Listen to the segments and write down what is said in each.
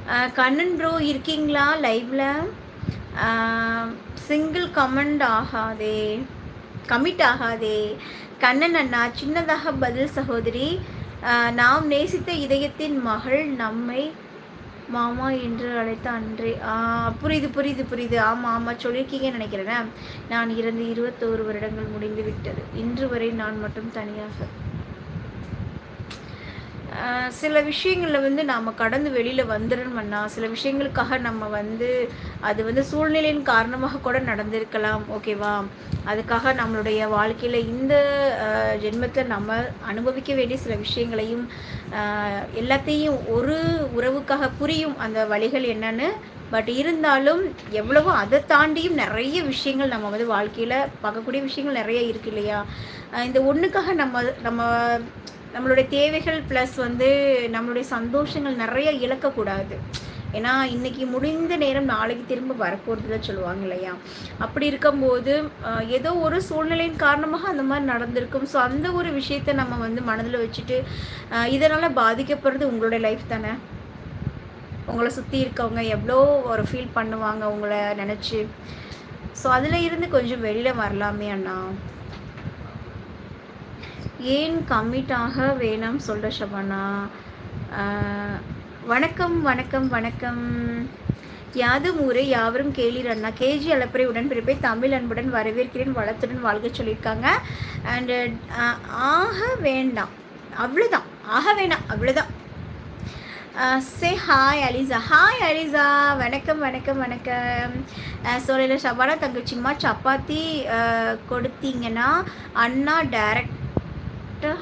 அஹ் Kannan bro இருக்கீங்களா லைவ்ல single comment ஆகாதே கமிட் ஆகாதே கண்ணன் அண்ணா சின்னதாக பதில் சகோதரி அஹ் நாம் நேசித்த இதயத்தின் மகள் நம்மை மாமா என்று அழைத்த அன்றே ஆஹ் புரியுது புரியுது புரியுது ஆமாம் ஆமாம் சொல்லியிருக்கீங்கன்னு நினைக்கிறேன் நான் இறந்து இருபத்தோரு வருடங்கள் முடிந்து விட்டது இன்று வரை நான் மட்டும் தனியாக ஆஹ் சில விஷயங்களில் வந்து நாம் கடந்து வெளியில் வந்துடணும்னா சில விஷயங்களுக்காக நம்ம வந்து அது வந்து சூழ்நிலையின் காரணமாக கூட நடந்திருக்கலாம் ஓகேவா அதுக்காக நம்மளுடைய வாழ்க்கையில் இந்த ஜென்மத்தில் நம்ம அனுபவிக்க வேண்டிய சில விஷயங்களையும் ஆஹ் எல்லாத்தையும் ஒரு உறவுக்காக புரியும் அந்த வழிகள் என்னன்னு பட் இருந்தாலும் எவ்வளவோ அதை தாண்டியும் நிறைய விஷயங்கள் நம்ம வந்து வாழ்க்கையில் பார்க்கக்கூடிய விஷயங்கள் நிறைய இருக்கு இல்லையா ஆஹ் இந்த ஒன்றுக்காக நம்ம நம்ம நம்மளுடைய தேவைகள் ப்ளஸ் வந்து நம்மளுடைய சந்தோஷங்கள் நிறைய இழக்கக்கூடாது ஏன்னா இன்னைக்கு முடிந்த நேரம் நாளைக்கு திரும்ப வரப்போகிறதுல சொல்லுவாங்க இல்லையா அப்படி இருக்கும்போது ஆஹ் ஏதோ ஒரு சூழ்நிலையின் காரணமாக அந்த மாதிரி நடந்திருக்கும் ஸோ அந்த ஒரு விஷயத்தை நம்ம வந்து மனதில் வச்சுட்டு ஆஹ் இதனால பாதிக்கப்படுறது உங்களுடைய லைஃப் தானே உங்களை சுற்றி இருக்கவங்க எவ்வளோ ஒரு ஃபீல் பண்ணுவாங்க உங்களை நினச்சி ஸோ அதில் இருந்து கொஞ்சம் வெளியில் வரலாமே அண்ணா ஏன் கம்மிட் ஆக வேணாம் சொல்கிற ஷபனா ஆஹ் வணக்கம் வணக்கம் வணக்கம் யாதும் ஊரே யாவரும் கேளீர் அண்ணா கேஜி அளப்பறை உடன்பிறப்பை தமிழ் அன்புடன் வரவேற்கிறேன் வளத்துடன் வாழ்க சொல்லியிருக்காங்க அண்டு ஆக வேண்டாம் அவ்வளோதான் ஆக வேண்டாம் அவ்வளோதான் சே ஹாய் அலிசா ஹாய் அலிசா வணக்கம் வணக்கம் வணக்கம் சோலையில் ஷபானா தங்கச்சிம்மா சப்பாத்தி அஹ், கொடுத்தீங்கன்னா அண்ணா டேரக்டாக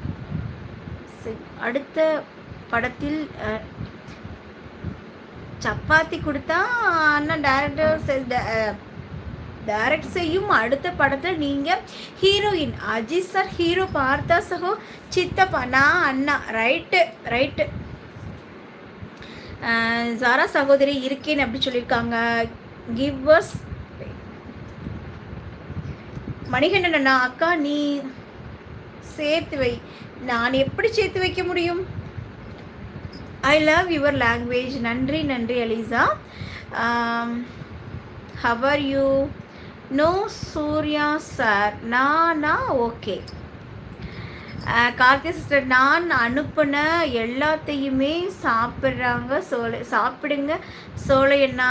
அடுத்த படத்தில் அஹ், சப்பாத்தி கொடுத்தா அண்ணா டேரக்டர் டைரக்ட் செய்யும் அடுத்த படத்தில் நீங்கள் ஹீரோயின் அஜித் சார் ஹீரோ பார்த்தா சகோ சித்தப்பா நான் அண்ணா ரைட்டு ரைட்டு ஜாரா சகோதரி இருக்கேன் அப்படி சொல்லியிருக்காங்க கிவ் அஸ் மணிகண்டன் அண்ணா அக்கா நீ சேர்த்து வை நான் எப்படி சேர்த்து வைக்க முடியும் ஐ லவ் யுவர் லாங்குவேஜ் நன்றி நன்றி Alisa how are you no Surya sir நானா ஓகே கார்த்திகை சிஸ்டர் நான் அனுப்பின எல்லாத்தையுமே சாப்பிட்றாங்க சோலை சாப்பிடுங்க சோலை என்ன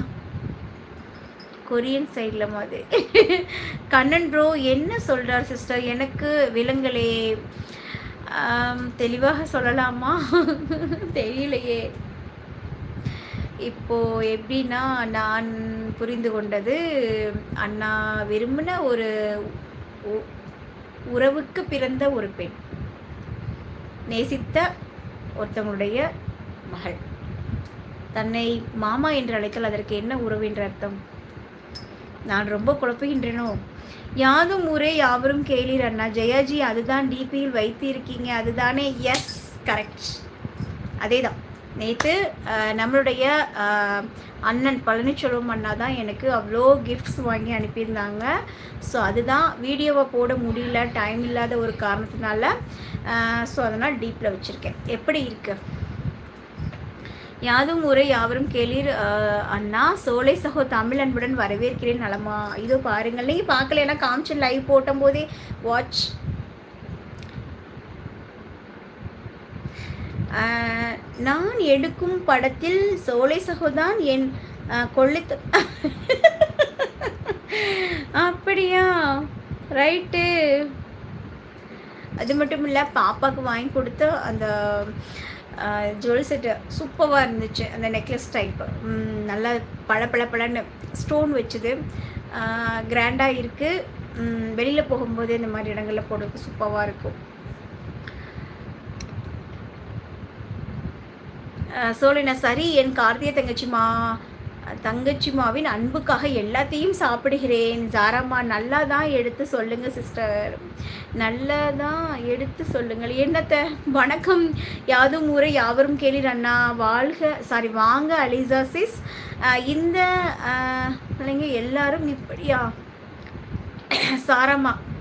கொரியன் சைடில் மாதிரி கண்ணன் ப்ரோ என்ன சொல்கிறார் சிஸ்டர் எனக்கு விலங்கலே ஆம், தெளிவாக சொல்லலாமா தெரியலையே இப்போ எப்படின்னா நான் புரிந்து கொண்டது அண்ணா விரும்பின ஒரு உ- உறவுக்கு பிறந்த ஒரு பெண் நேசித்த ஒருத்தவங்களுடைய மகள் தன்னை மாமா என்று அழைத்தால் அதற்கு என்ன உறவு என்ற அர்த்தம் நான் ரொம்ப குழப்புகின்றேனோ யாதும் ஊரே யாவரும் கேளீர் அண்ணா ஜெயாஜி அதுதான் டிபியில் வைத்து இருக்கீங்க அதுதானே எஸ் கரெக்ட் அதே தான் நேற்று நம்மளுடைய அஹ், அண்ணன் பழனிச்செல்வம் அண்ணா தான் எனக்கு அவ்வளோ கிஃப்ட்ஸ் வாங்கி அனுப்பியிருந்தாங்க ஸோ அதுதான் வீடியோவை போட முடியல டைம் இல்லாத ஒரு காரணத்தினால ஸோ அதனால் டீப்பில் வச்சுருக்கேன் எப்படி இருக்கு யாதும் ஊரே யாவரும் கேளீர் அஹ், அண்ணா சோலை சகோ தமிழ் அன்புடன் வரவேற்கிறேன் நலமா இதோ பாருங்கள் நீங்கள் பார்க்கலன்னா காமிச்சு லைவ் போட்டும் போதே வாட்ச் ஆஹ், நான் எடுக்கும் படத்தில் சோலை சகோதான் என் ஆஹ், கொள்ளித்து அப்படியா ரைட்டு அது மட்டும் இல்லை பாப்பாவுக்கு வாங்கி கொடுத்த அந்த ஜுவல் செட்டு சூப்பராக இருந்துச்சு அந்த நெக்லஸ் டைப் நல்லா பளபளபளன்னு ஸ்டோன் வச்சுது கிராண்டாக இருக்குது வெளியில் போகும்போது இந்த மாதிரி இடங்களில் போடுறதுக்கு சூப்பராக இருக்கும் அஹ் சோழினா சரி என் கார்த்திகை தங்கச்சிமா தங்கச்சிமாவின் அன்புக்காக எல்லாத்தையும் சாப்பிடுகிறேன் ஜாராம்மா நல்லா தான் எடுத்து சொல்லுங்க சிஸ்டர் நல்லா தான் எடுத்து சொல்லுங்கள் என்னத்த வணக்கம் யாதும் ஊரை யாவரும் கேளீர் அண்ணா வாழ்க சாரி வாங்க அலிசா சிஸ் அஹ் இந்த அஹ், பிள்ளைங்க எல்லாரும் இப்படியா சாரம்மா